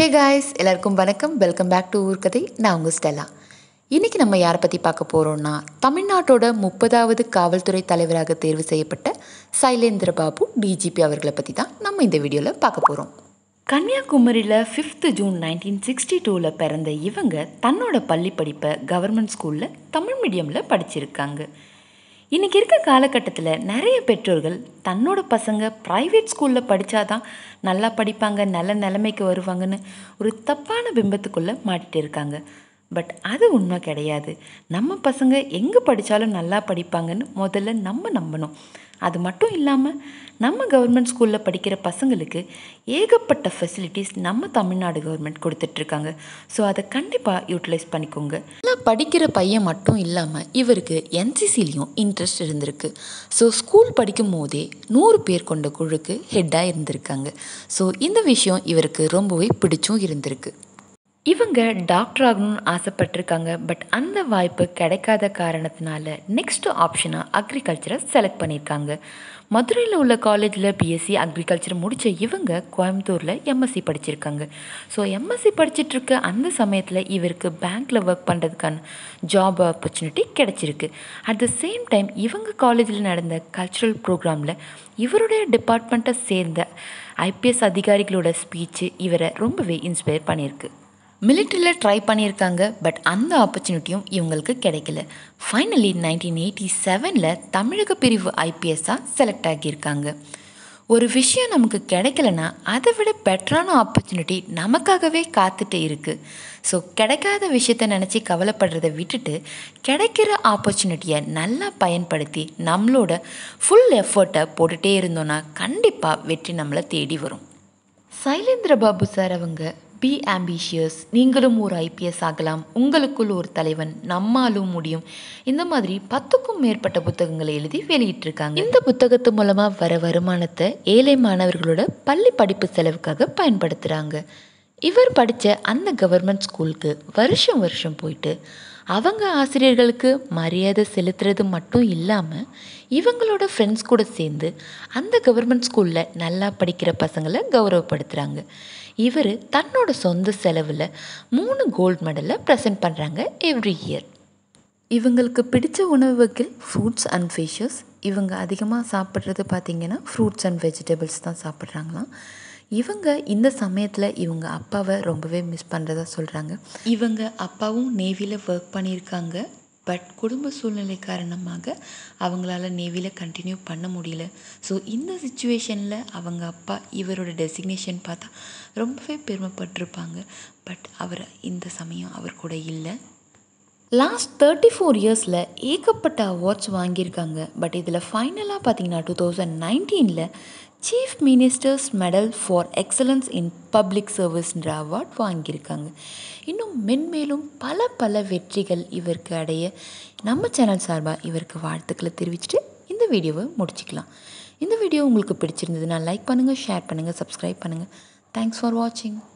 hey guys எல்லாருக்கும் வணக்கம் welcome back to ஊர்கதை நான் உங்கள் ஸ்டெல்லா இன்றைக்கி நம்ம யாரை பற்றி பார்க்க போகிறோம்னா தமிழ்நாட்டோட முப்பதாவது காவல்துறை தலைவராக தேர்வு செய்யப்பட்ட சைலேந்திர பாபு டிஜிபி அவர்களை பற்றி தான் நம்ம இந்த வீடியோவில் பார்க்க போகிறோம் கன்னியாகுமரியில் ஃபிஃப்த்து ஜூன் நைன்டீன் சிக்ஸ்டி டூவில் பிறந்த இவங்க தன்னோட பள்ளி படிப்பை கவர்மெண்ட் ஸ்கூலில் தமிழ் மீடியமில் படிச்சிருக்காங்க இன்றைக்கி இருக்க காலகட்டத்தில் நிறைய பெற்றோர்கள் தன்னோட பசங்க ப்ரைவேட் ஸ்கூலில் படித்தாதான் நல்லா படிப்பாங்க நல்ல நிலைமைக்கு வருவாங்கன்னு ஒரு தப்பான பிம்பத்துக்குள்ளே மாட்டிட்டு இருக்காங்க பட் அது உண்மை கிடையாது நம்ம பசங்க எங்கே படித்தாலும் நல்லா படிப்பாங்கன்னு முதல்ல நம்ம நம்பணும் அது மட்டும் இல்லாமல் நம்ம கவர்மெண்ட் ஸ்கூலில் படிக்கிற பசங்களுக்கு ஏகப்பட்ட ஃபெசிலிட்டிஸ் நம்ம தமிழ்நாடு கவர்மெண்ட் கொடுத்துட்ருக்காங்க ஸோ அதை கண்டிப்பாக யூட்டிலைஸ் பண்ணிக்கோங்க நல்லா படிக்கிற பையன் மட்டும் இல்லாமல் இவருக்கு என்சிசிலையும் இன்ட்ரெஸ்ட் இருந்திருக்கு ஸோ ஸ்கூல் படிக்கும் போதே நூறு பேர் கொண்ட குழுக்கு ஹெட்டாக இருந்திருக்காங்க ஸோ இந்த விஷயம் இவருக்கு ரொம்பவே பிடிச்சும் இருந்திருக்கு இவங்க டாக்டர் ஆகணும்னு ஆசைப்பட்டிருக்காங்க பட் அந்த வாய்ப்பு கிடைக்காத காரணத்தினால நெக்ஸ்ட் ஆப்ஷனாக அக்ரிகல்ச்சரை செலக்ட் பண்ணியிருக்காங்க மதுரையில் உள்ள காலேஜில் பிஎஸ்சி அக்ரிகல்ச்சர் முடித்த இவங்க கோயம்புத்தூரில் எம்எஸ்சி படிச்சிருக்காங்க ஸோ எம்எஸ்சி படிச்சிட்ருக்க அந்த சமயத்தில் இவருக்கு பேங்க்கில் ஒர்க் பண்ணுறதுக்கான ஜாப் ஆப்பர்ச்சுனிட்டி கிடச்சிருக்கு அட் த சேம் டைம் இவங்க காலேஜில் நடந்த கல்ச்சுரல் ப்ரோக்ராமில் இவருடைய டிபார்ட்மெண்ட்டை சேர்ந்த ஐபிஎஸ் அதிகாரிகளோட ஸ்பீச்சு இவரை ரொம்பவே இன்ஸ்பயர் பண்ணியிருக்கு மிலிட்ரியில் ட்ரை பண்ணியிருக்காங்க பட் அந்த ஆப்பர்ச்சுனிட்டியும் இவங்களுக்கு கிடைக்கல ஃபைனலி நைன்டீன் எயிட்டி செவனில் தமிழக பிரிவு ஐபிஎஸ்ஸாக செலக்ட் ஆகியிருக்காங்க ஒரு விஷயம் நமக்கு கிடைக்கலனா அதை விட பெட்டரான ஆப்பர்ச்சுனிட்டி நமக்காகவே காத்துட்டு இருக்குது ஸோ கிடைக்காத விஷயத்த நினச்சி கவலைப்படுறதை விட்டுட்டு கிடைக்கிற ஆப்பர்ச்சுனிட்டியை நல்லா பயன்படுத்தி நம்மளோட ஃபுல் எஃபர்ட்டை போட்டுகிட்டே இருந்தோன்னா கண்டிப்பாக வெற்றி நம்மளை தேடி வரும் சைலேந்திர பாபு சார் அவங்க பி ஆம்பிஷியஸ் நீங்களும் ஒரு ஐபிஎஸ் ஆகலாம் உங்களுக்குள் ஒரு தலைவன் நம்மாலும் முடியும் இந்த மாதிரி பத்துக்கும் மேற்பட்ட புத்தகங்களை எழுதி வெளியிட்டிருக்காங்க இந்த புத்தகத்து மூலமாக வர வருமானத்தை ஏழை மாணவர்களோட பள்ளி படிப்பு செலவுக்காக பயன்படுத்துகிறாங்க இவர் படித்த அந்த கவர்மெண்ட் ஸ்கூலுக்கு வருஷம் வருஷம் போயிட்டு அவங்க ஆசிரியர்களுக்கு மரியாதை செலுத்துறது மட்டும் இல்லாமல் இவங்களோட ஃப்ரெண்ட்ஸ் கூட சேர்ந்து அந்த கவர்மெண்ட் ஸ்கூலில் நல்லா படிக்கிற பசங்களை கௌரவப்படுத்துகிறாங்க இவர் தன்னோட சொந்த செலவில் மூணு கோல்டு மெடலை ப்ரெசென்ட் பண்ணுறாங்க எவ்ரி இயர் இவங்களுக்கு பிடிச்ச உணவு வகைகள் ஃப்ரூட்ஸ் அண்ட் ஃபிஷ்ஷஸ் இவங்க அதிகமாக சாப்பிட்றது பார்த்திங்கன்னா ஃப்ரூட்ஸ் அண்ட் வெஜிடபிள்ஸ் தான் சாப்பிட்றாங்களாம் இவங்க இந்த சமயத்தில் இவங்க அப்பாவை ரொம்பவே மிஸ் பண்ணுறதா சொல்கிறாங்க இவங்க அப்பாவும் நேவியில் ஒர்க் பண்ணியிருக்காங்க பட் குடும்ப சூழ்நிலை காரணமாக அவங்களால நேவியில் கண்டினியூ பண்ண முடியல ஸோ இந்த சுச்சுவேஷனில் அவங்க அப்பா இவரோட டெசிக்னேஷன் பார்த்தா ரொம்பவே பெருமைப்பட்டிருப்பாங்க பட் அவர் இந்த சமயம் அவர் கூட இல்லை லாஸ்ட் தேர்ட்டி ஃபோர் இயர்ஸில் ஏகப்பட்ட அவார்ட்ஸ் வாங்கியிருக்காங்க பட் இதில் ஃபைனலாக பார்த்தீங்கன்னா டூ தௌசண்ட் நைன்டீனில் chief ministers medal for excellence in public சர்வீஸ்ன்ற அவார்ட் வாங்கியிருக்காங்க இன்னும் மென்மேலும் பல பல வெற்றிகள் இவருக்கு அடைய நம்ம சேனல் சார்பாக இவருக்கு வாழ்த்துக்களை தெரிவிச்சுட்டு இந்த வீடியோவை முடிச்சுக்கலாம் இந்த வீடியோ உங்களுக்கு பிடிச்சிருந்ததுன்னா லைக் பண்ணுங்கள் ஷேர் பண்ணுங்கள் சப்ஸ்கிரைப் பண்ணுங்கள் தேங்க்ஸ் ஃபார் வாட்சிங்